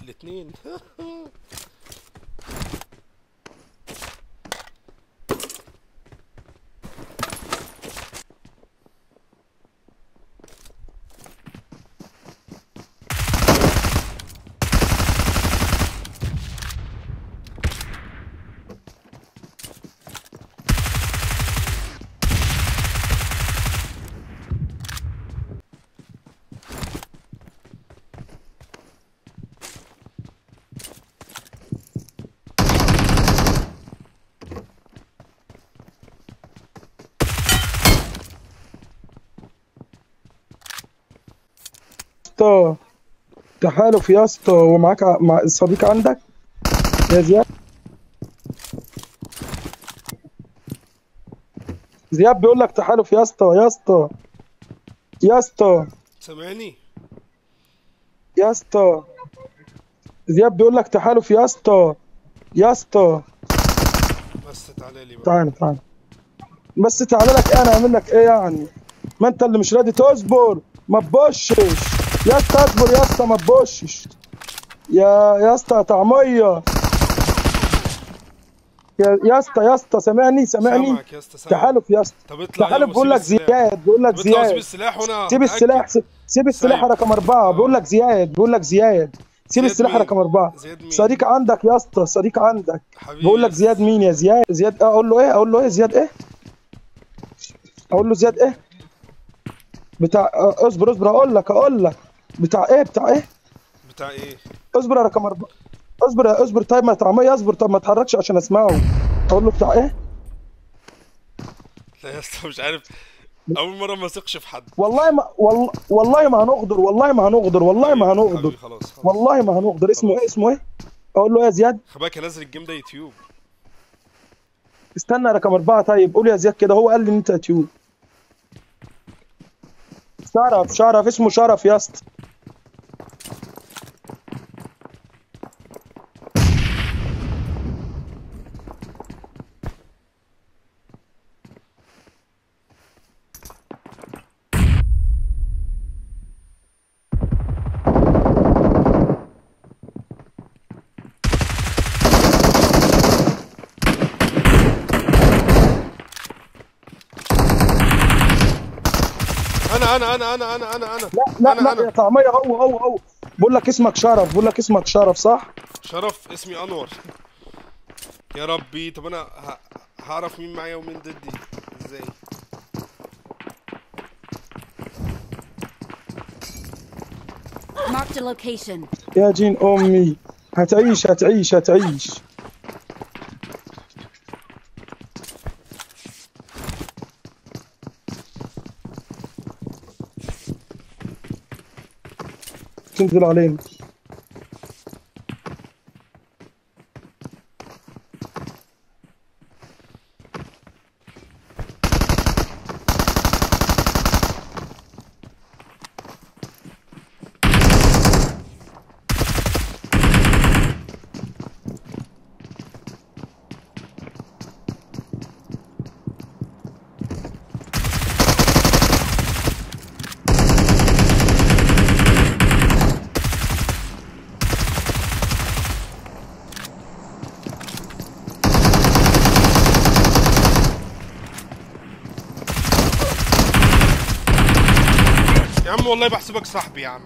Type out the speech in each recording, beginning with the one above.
الاثنين اسطى تحالف يا اسطى ومعاك ع- مع الصديق عندك يا زياد زياد بيقول لك تحالف يا اسطى يا اسطى يا اسطى سامعني يا اسطى زياد بيقول لك تحالف يا اسطى يا اسطى بس تعالى لي بقى تعال تعال بس تعالى لك ايه انا اعمل لك ايه يعني ما انت اللي مش راضي تصبر ما تبشش يا اسطى اصبر يا اسطى ما تبشش يا يا اسطى طعميه يا يا اسطى يا اسطى سامعني سامعني سامعك يا اسطى سامعك تحالف يا اسطى طب اطلع تحالف يلا بيقول وسيب لك السلاح. زياد بيقول لك طب اطلع وسيب زياد السلاح وانا سيب أتأكد. السلاح سيب, سيب السلاح سايب. رقم أربعة بيقول لك زياد بيقول لك زياد سيب زياد السلاح مين؟ رقم أربعة زياد مين؟ صديق عندك يا اسطى صديق عندك حبيبي بقول لك يا زياد مين يا زياد زياد آه، اقول له ايه اقول له ايه زياد ايه اقول له زياد ايه بتاع آه، اصبر اصبر اقول لك اقول لك بتاع ايه بتاع ايه بتاع ايه اصبر يا رقم أربعة اصبر اصبر طيب ما طعمية اصبر طب ما تحركش عشان اسمعه اقول له بتاع ايه لا يا اسطى مش عارف اول مره ما اثقش في حد والله ما والله, والله ما هنغدر والله ما هنغدر والله ما حبيبي هنغدر خلاص خلاص والله ما هنغدر اسمه ايه اسمه ايه اقول له ايه يا زياد خباك نازل الجيم ده يوتيوب استنى رقم أربعة طيب قول يا زياد كده هو قال لي إن أنت يوتيوب شرف شرف اسمه شرف يا اسطى انا انا انا انا انا انا انا لا لا انا لا انا يا طعمية هو هو هو بقول لك اسمك شرف بقول لك اسمك شرف صح شرف اسمي انور يا ربي طب انا ه... هعرف مين معايا ومين ضدي ازاي Marked a location. يا جين أمي هتعيش هتعيش هتعيش تنزل علينا يا عم والله بحسبك صاحبي يا عم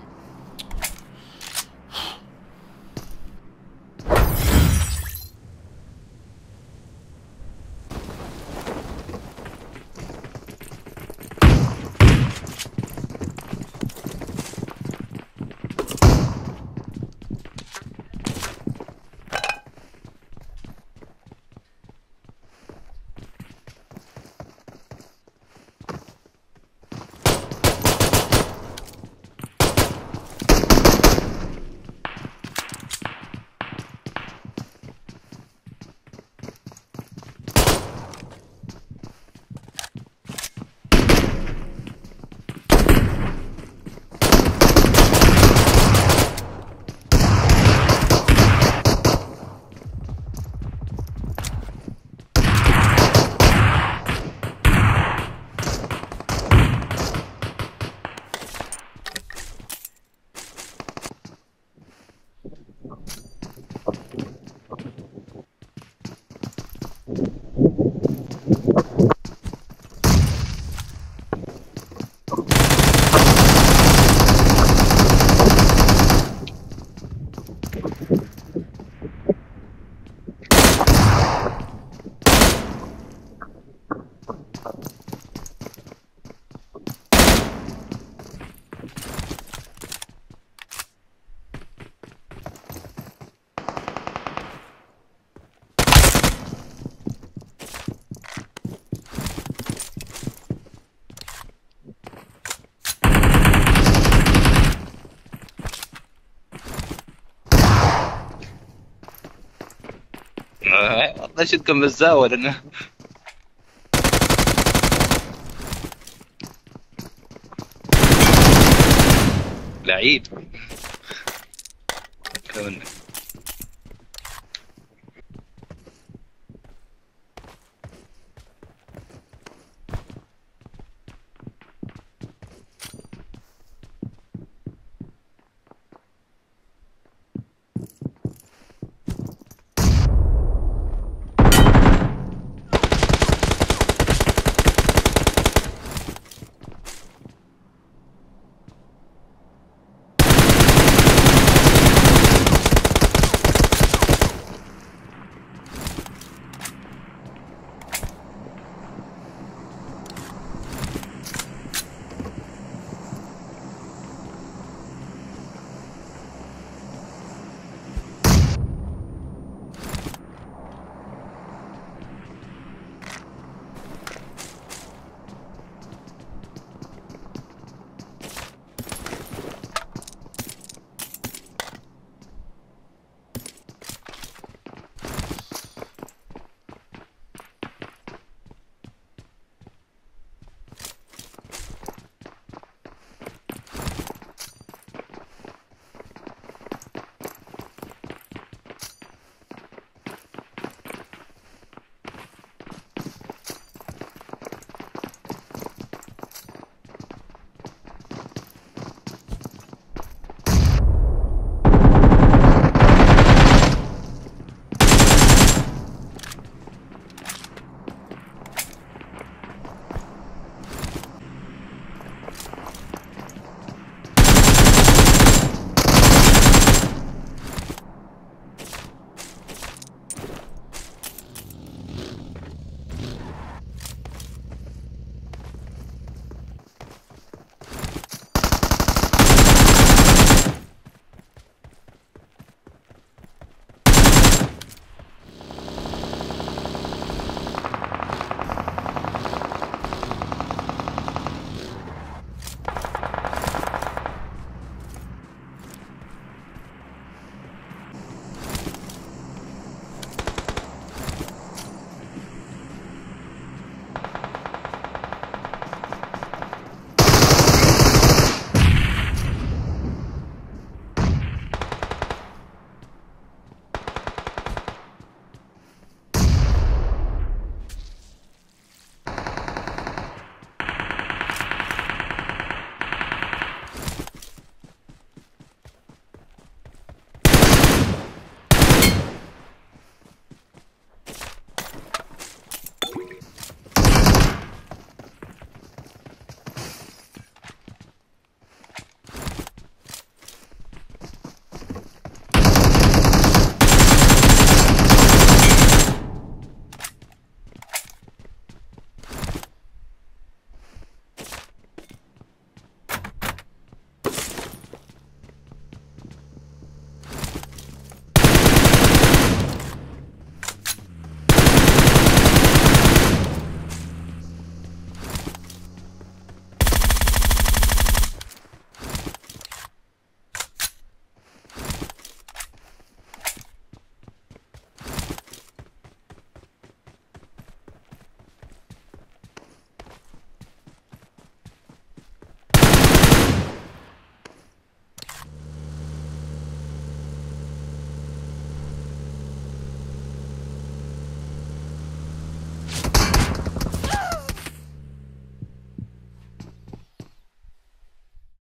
آه، والله شدكم بالزاوية لأنه لعيب كده منك.